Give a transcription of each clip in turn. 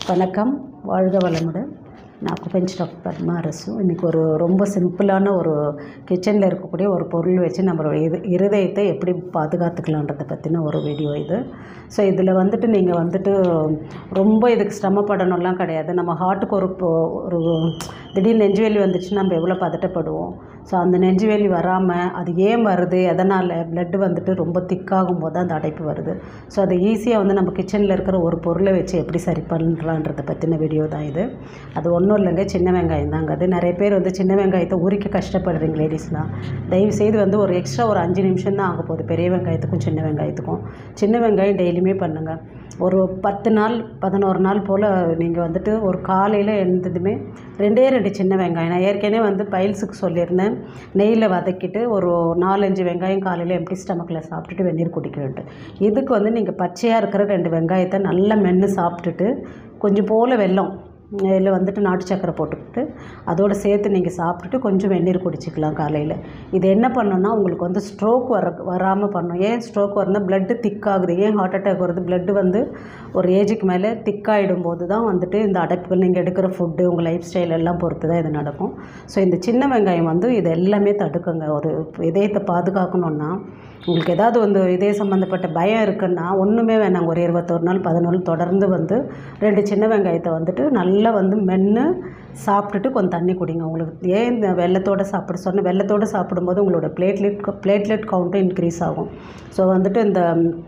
வணக்கம் வாழ்க வளமுடன் நான் குபெஞ்ச் டாக்டர் பத்மா அரசு இன்றைக்கி ஒரு ரொம்ப சிம்பிளான ஒரு கிச்சனில் இருக்கக்கூடிய ஒரு பொருள் வச்சு நம்மளோட இது இருதயத்தை எப்படி பாதுகாத்துக்கலான்றதை பற்றின ஒரு வீடியோ இது ஸோ இதில் வந்துட்டு நீங்கள் வந்துட்டு ரொம்ப இதுக்கு சிரமப்படணும்லாம் கிடையாது நம்ம ஹார்ட்டுக்கு ஒரு இப்போ ஒரு திடீர்னு நெஞ்சுவலி வந்துச்சுன்னா நம்ம எவ்வளோ பதட்டப்படுவோம் ஸோ அந்த நெஞ்சுவலி வராமல் அது ஏன் வருது எதனால் பிளட்டு வந்துட்டு ரொம்ப திக்காகும் போது அந்த அடைப்பு வருது ஸோ அதை ஈஸியாக வந்து நம்ம கிச்சனில் இருக்கிற ஒரு பொருளை வச்சு எப்படி சரி பண்ணலான்றதை பற்றின வீடியோ தான் இது அது ஒன்றும் இல்லைங்க சின்ன வெங்காயம் தாங்க அது நிறைய பேர் வந்து சின்ன வெங்காயத்தை உரிக்க கஷ்டப்படுறீங்க லேடிஸ்லாம் தயவு செய்து வந்து ஒரு எக்ஸ்ட்ரா ஒரு அஞ்சு நிமிஷம் தான் ஆக போகுது பெரிய வெங்காயத்துக்கும் சின்ன வெங்காயத்துக்கும் சின்ன வெங்காயம் டெய்லியுமே பண்ணுங்கள் ஒரு பத்து நாள் பதினோரு நாள் போல் நீங்கள் வந்துட்டு ஒரு காலையில் எழுந்ததுமே ரெண்டே ரெண்டு சின்ன வெங்காயம் நான் ஏற்கனவே வந்து பைல்ஸுக்கு சொல்லியிருந்தேன் நெய்யில் வதக்கிட்டு ஒரு நாலஞ்சு வெங்காயம் காலையில் எம்டி ஸ்டமக்கில் சாப்பிட்டுட்டு வெந்நீர் குடிக்கணுன்ட்டு இதுக்கு வந்து நீங்கள் பச்சையாக இருக்கிற ரெண்டு வெங்காயத்தை நல்லா மென்று சாப்பிட்டுட்டு கொஞ்சம் போல் வெல்லம் இதில் வந்துட்டு நாட்டு சக்கரை போட்டுக்கிட்டு அதோடு சேர்த்து நீங்கள் சாப்பிட்டுட்டு கொஞ்சம் வெந்நீர் குடிச்சிக்கலாம் காலையில் இது என்ன பண்ணுன்னா உங்களுக்கு வந்து ஸ்ட்ரோக் வர வராமல் பண்ணும் ஏன் ஸ்ட்ரோக் வரணும் பிளட்டு திக்காகுது ஏன் ஹார்ட் அட்டாக் வருது பிளட்டு வந்து ஒரு ஏஜுக்கு மேலே திக்காயிடும் போது தான் வந்துட்டு இந்த அடைப்புகள் நீங்கள் எடுக்கிற ஃபுட்டு உங்கள் லைஃப் ஸ்டைல் எல்லாம் பொறுத்து தான் இது நடக்கும் ஸோ இந்த சின்ன வெங்காயம் வந்து இது எல்லாமே தடுக்குங்க ஒரு இதயத்தை பாதுகாக்கணுன்னா உங்களுக்கு ஏதாவது வந்து இதய சம்மந்தப்பட்ட பயம் இருக்குன்னா ஒன்றுமே வேணாங்க ஒரு இருபத்தொரு நாள் பதினொரு தொடர்ந்து வந்து ரெண்டு சின்ன வெங்காயத்தை வந்துட்டு நல்லா வந்து மென்று சாப்பிட்டுட்டு கொஞ்சம் தண்ணி குடிங்க உங்களுக்கு ஏன் இந்த வெள்ளத்தோடு சாப்பிட சொன்ன வெள்ளத்தோடு சாப்பிடும்போது உங்களோட பிளேட்லெட் பிளேட்லெட் கவுண்ட்டும் இன்க்ரீஸ் ஆகும் ஸோ வந்துட்டு இந்த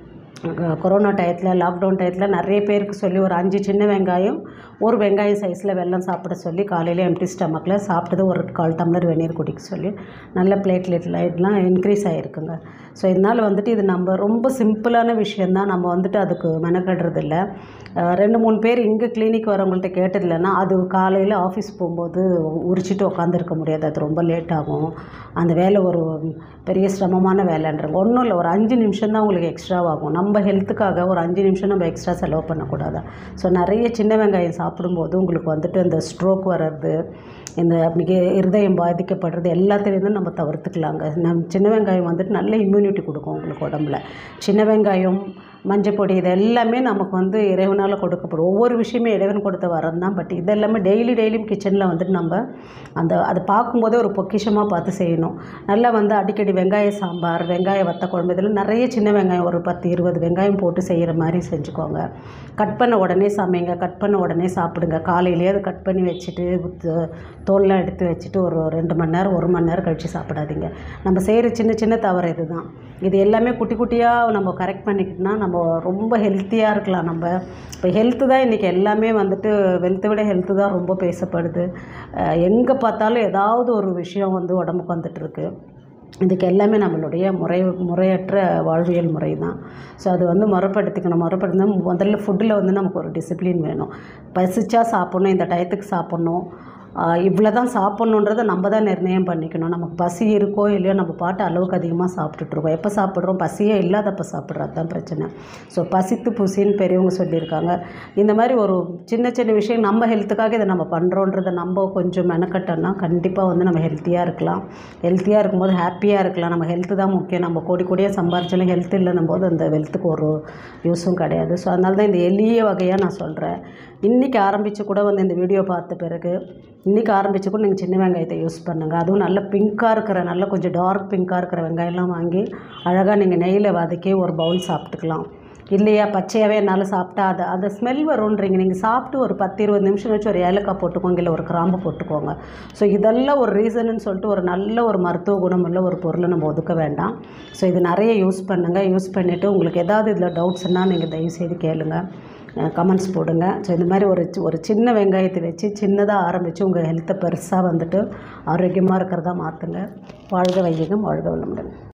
க- கொரோனா டயத்தில் லாக்டவுன் டயத்தில் நிறைய பேருக்கு சொல்லி ஒரு அஞ்சு சின்ன வெங்காயம் ஒரு வெங்காயம் சைஸில் வெல்லம் சாப்பிட சொல்லி காலையில் எம்டி ஸ்டமக்கில் சாப்பிட்டது ஒரு கால் டம்ளர் வெந்நீர் குடிக்க சொல்லி நல்ல பிளேட்லெட் லைட்லாம் இன்க்ரீஸ் ஆகிருக்குங்க ஸோ இதனால் வந்துட்டு இது நம்ம ரொம்ப சிம்பிளான விஷயந்தான் நம்ம வந்துட்டு அதுக்கு மெனக்கடுறது இல்லை அஹ் ரெண்டு மூணு பேர் இங்கே கிளினிக் வரவங்கள்ட்ட கேட்டதில்லைன்னா அது காலையில் ஆஃபீஸ் போகும்போது உரிச்சிட்டு உட்காந்துருக்க முடியாது அது ரொம்ப லேட் ஆகும் அந்த வேலை ஒரு பெரிய சிரமமான வேலைன்றாங்க ஒன்றும் இல்லை ஒரு அஞ்சு நிமிஷம் தான் உங்களுக்கு எக்ஸ்ட்ரா ஆகும் நம்ம ஹெல்த்துக்காக ஒரு அஞ்சு நிமிஷம் நம்ம எக்ஸ்ட்ரா செலவு பண்ணக்கூடாது ஸோ நிறைய சின்ன வெங்காயம் சாப்பிடும்போது உங்களுக்கு வந்துட்டு இந்த ஸ்ட்ரோக் வர்றது இந்த மிக இருதயம் பாதிக்கப்படுறது எல்லாத்துலேருந்தும் நம்ம தவிர்த்துக்கலாங்க நம் சின்ன வெங்காயம் வந்துட்டு நல்ல இம்யூனிட்டி கொடுக்கும் உங்களுக்கு உடம்புல சின்ன வெங்காயம் மஞ்சப்பொடி இது எல்லாமே நமக்கு வந்து இறைவனால் கொடுக்கப்படும் ஒவ்வொரு விஷயமே இறைவன் கொடுத்த வரம் தான் பட் இதெல்லாமே டெய்லி டெய்லியும் கிச்சனில் வந்துட்டு நம்ம அந்த அதை பார்க்கும்போதே ஒரு பொக்கிஷமாக பார்த்து செய்யணும் நல்லா வந்து அடிக்கடி வெங்காய சாம்பார் வெங்காய வத்த குழம்பு இதில் நிறைய சின்ன வெங்காயம் ஒரு பத்து இருபது வெங்காயம் போட்டு செய்கிற மாதிரி செஞ்சுக்கோங்க கட் பண்ண உடனே சமைங்க கட் பண்ண உடனே சாப்பிடுங்க காலையிலேயே அதை கட் பண்ணி வச்சுட்டு த- தோல்லாம் எடுத்து வச்சுட்டு ஒரு ரெண்டு மணி நேரம் ஒரு மணி நேரம் கழித்து சாப்பிடாதீங்க நம்ம செய்கிற சின்ன சின்ன தவறு இதுதான் இது எல்லாமே குட்டி குட்டியாக நம்ம கரெக்ட் பண்ணிக்கிட்டோம்னா நம்ம ரொம்ப ஹெல்த்தியாக இருக்கலாம் நம்ம இப்போ ஹெல்த்து தான் இன்றைக்கி எல்லாமே வந்துட்டு வெல்த்தை விட ஹெல்த்து தான் ரொம்ப பேசப்படுது எங்கே பார்த்தாலும் ஏதாவது ஒரு விஷயம் வந்து உடம்புக்கு வந்துட்டு இருக்கு இதுக்கு எல்லாமே நம்மளுடைய முறை முறையற்ற வாழ்வியல் முறை தான் ஸோ அது வந்து முறைப்படுத்திக்கணும் முறைப்படுத்தினா முதல்ல ஃபுட்டில் வந்து நமக்கு ஒரு டிசிப்ளின் வேணும் பசிச்சா சாப்பிட்ணும் இந்த டயத்துக்கு சாப்பிட்ணும் இவ்வளோ தான் சாப்பிட்ணுன்றதை நம்ம தான் நிர்ணயம் பண்ணிக்கணும் நமக்கு பசி இருக்கோ இல்லையோ நம்ம பாட்டு அளவுக்கு அதிகமாக சாப்பிட்டுட்ருக்கோம் எப்போ சாப்பிட்றோம் பசியே இல்லாதப்போ சாப்பிட்றது தான் பிரச்சனை ஸோ பசித்து புசின்னு பெரியவங்க சொல்லியிருக்காங்க இந்த மாதிரி ஒரு சின்ன சின்ன விஷயம் நம்ம ஹெல்த்துக்காக இதை நம்ம பண்ணுறோன்றதை நம்ம கொஞ்சம் மெனக்கட்டோம்னா கண்டிப்பாக வந்து நம்ம ஹெல்த்தியாக இருக்கலாம் ஹெல்த்தியாக இருக்கும்போது ஹாப்பியாக இருக்கலாம் நம்ம ஹெல்த்து தான் முக்கியம் நம்ம கோடி கோடியாக சம்பாரிச்சாலும் ஹெல்த் இல்லைன்னும் போது அந்த ஹெல்த்துக்கு ஒரு யூஸும் கிடையாது ஸோ அதனால தான் இந்த எளிய வகையாக நான் சொல்கிறேன் இன்றைக்கி ஆரம்பித்து கூட வந்து இந்த வீடியோ பார்த்த பிறகு இன்றைக்கி ஆரம்பித்து கூட நீங்கள் சின்ன வெங்காயத்தை யூஸ் பண்ணுங்கள் அதுவும் நல்ல பிங்க்காக இருக்கிற நல்ல கொஞ்சம் டார்க் பிங்க்காக இருக்கிற வெங்காயம்லாம் வாங்கி அழகாக நீங்கள் நெய்யில் வதக்கி ஒரு பவுல் சாப்பிட்டுக்கலாம் இல்லையா பச்சையாகவே என்னால் சாப்பிட்டா அது அந்த ஸ்மெல் வரும்ன்றீங்க நீங்கள் சாப்பிட்டு ஒரு பத்து இருபது நிமிஷம் வச்சு ஒரு ஏலக்காய் போட்டுக்கோங்க இல்லை ஒரு கிராம்பு போட்டுக்கோங்க ஸோ இதெல்லாம் ஒரு ரீசனுன்னு சொல்லிட்டு ஒரு நல்ல ஒரு மருத்துவ குணமுள்ள ஒரு பொருளை நம்ம ஒதுக்க வேண்டாம் ஸோ இது நிறைய யூஸ் பண்ணுங்கள் யூஸ் பண்ணிவிட்டு உங்களுக்கு ஏதாவது இதில் டவுட்ஸ்னால் நீங்கள் தயவுசெய்து கேளுங்கள் கமெண்ட்ஸ் போடுங்க ஸோ இந்த மாதிரி ஒரு சி- ஒரு சின்ன வெங்காயத்தை வச்சு சின்னதாக ஆரம்பித்து உங்கள் ஹெல்த்தை பெருசாக வந்துட்டு ஆரோக்கியமாக இருக்கிறதா மாற்றுங்க வாழ்க வையகம் வாழ்க வளமுடன்